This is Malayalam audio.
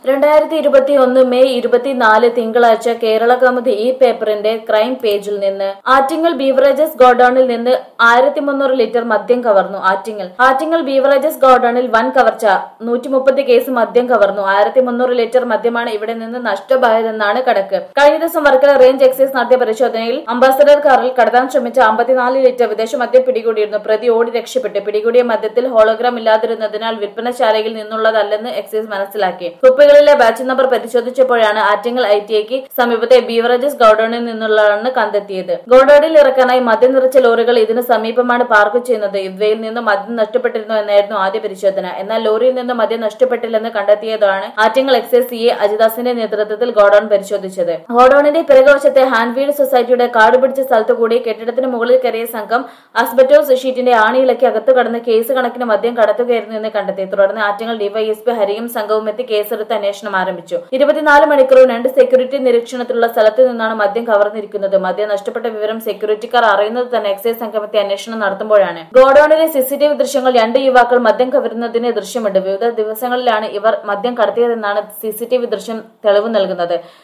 രണ്ടായിരത്തി ഇരുപത്തി ഒന്ന് മെയ് ഇരുപത്തിനാല് തിങ്കളാഴ്ച കേരള കൗമുദി ഈ പേപ്പറിന്റെ ക്രൈം പേജിൽ നിന്ന് ആറ്റിങ്ങൽ ബീവറേജസ് ഗോഡൌണിൽ നിന്ന് ആയിരത്തി മുന്നൂറ് ലിറ്റർ മദ്യം കവർന്നു ആറ്റിങ്ങൽ ആറ്റിങ്ങൽ ബീവറേജസ് ഗോഡൌണിൽ വൻ കവർച്ച നൂറ്റി മുപ്പത് കേസ് മദ്യം കവർന്നു ആയിരത്തി മുന്നൂറ് ലിറ്റർ മദ്യമാണ് ഇവിടെ നിന്ന് നഷ്ടമായതെന്നാണ് കണക്ക് കഴിഞ്ഞ ദിവസം വർക്കല റേഞ്ച് എക്സൈസ് നടത്തിയ പരിശോധനയിൽ അംബാസഡർ കാറിൽ കടത്താൻ ശ്രമിച്ച അമ്പത്തിനാല് ലിറ്റർ വിദേശ മദ്യം പിടികൂടിയിരുന്നു പ്രതി ഓടി രക്ഷപ്പെട്ടു പിടികൂടിയ മദ്യത്തിൽ ഹോളോഗ്രാം ഇല്ലാതിരുന്നതിനാൽ വിൽപ്പനശാലയിൽ നിന്നുള്ളതല്ലെന്ന് എക്സൈസ് മനസ്സിലാക്കി കുപ്പികളിലെ ബാച്ച് നമ്പർ പരിശോധിച്ചപ്പോഴാണ് ആറ്റിങ്ങൽ ഐ ടി ഐക്ക് സമീപത്തെ ബീവറേജസ് ഗോഡൌണിൽ നിന്നുള്ളതാണ് കണ്ടെത്തിയത് ഗോഡൌണിൽ ഇറക്കാനായി മദ്യം നിറച്ച ലോറികൾ ഇതിന് സമീപമാണ് പാർക്ക് ചെയ്യുന്നത് ഇവയിൽ നിന്ന് മദ്യം നഷ്ടപ്പെട്ടിരുന്നു എന്നായിരുന്നു ആദ്യ പരിശോധന എന്നാൽ ലോറിയിൽ നിന്ന് മദ്യം നഷ്ടപ്പെട്ടില്ലെന്ന് കണ്ടെത്തിയതാണ് ആറ്റിങ്ങൽ എക്സൈസ് സി എ അജിദാസിന്റെ നേതൃത്വത്തിൽ ഗോഡൌൺ പരിശോധിച്ചത് ഗോഡൌണിന്റെ പിറകുവശത്തെ ഹാൻഡ്വീൽ സൊസൈറ്റിയുടെ കാട് പിടിച്ച സ്ഥലത്തു കൂടി കെട്ടിടത്തിന് മുകളിൽ കയറിയ സംഘം ആസ്ബറ്റോസ് ഷീറ്റിന്റെ ആണിയിലക്കി അകത്തു കടന്ന് കേസ് കണക്കിന് മദ്യം കടത്തുകയായിരുന്നു എന്ന് കണ്ടെത്തി തുടർന്ന് ആറ്റിങ്ങൽ ഡിവൈഎസ്പി ഹരിയും സംഘവും എത്തി കേസെടുത്ത് അന്വേഷണം ആരംഭിച്ചു ഇരുപത്തിനാല് മണിക്കൂറും രണ്ട് സെക്യൂരിറ്റി നിരീക്ഷണത്തിലുള്ള സ്ഥലത്ത് നിന്നാണ് മദ്യം കവർന്നിരിക്കുന്നത് മദ്യം നഷ്ടപ്പെട്ട വിവരം സെക്യൂരിറ്റിക്കാർ അറിയുന്നത് തന്നെ എക്സൈസ് സംഘം എത്തി അന്വേഷണം നടത്തുമ്പോഴാണ് ഗോഡൌണിലെ സിസിടിവി ദൃശ്യങ്ങൾ രണ്ട് യുവാക്കൾ മദ്യം കവരുന്നതിന് ദൃശ്യമുണ്ട് വിവിധ ദിവസങ്ങളിലാണ് ഇവർ മദ്യം കടത്തിയതെന്നാണ് സിസിടിവി ദൃശ്യം തെളിവ് നൽകുന്നത്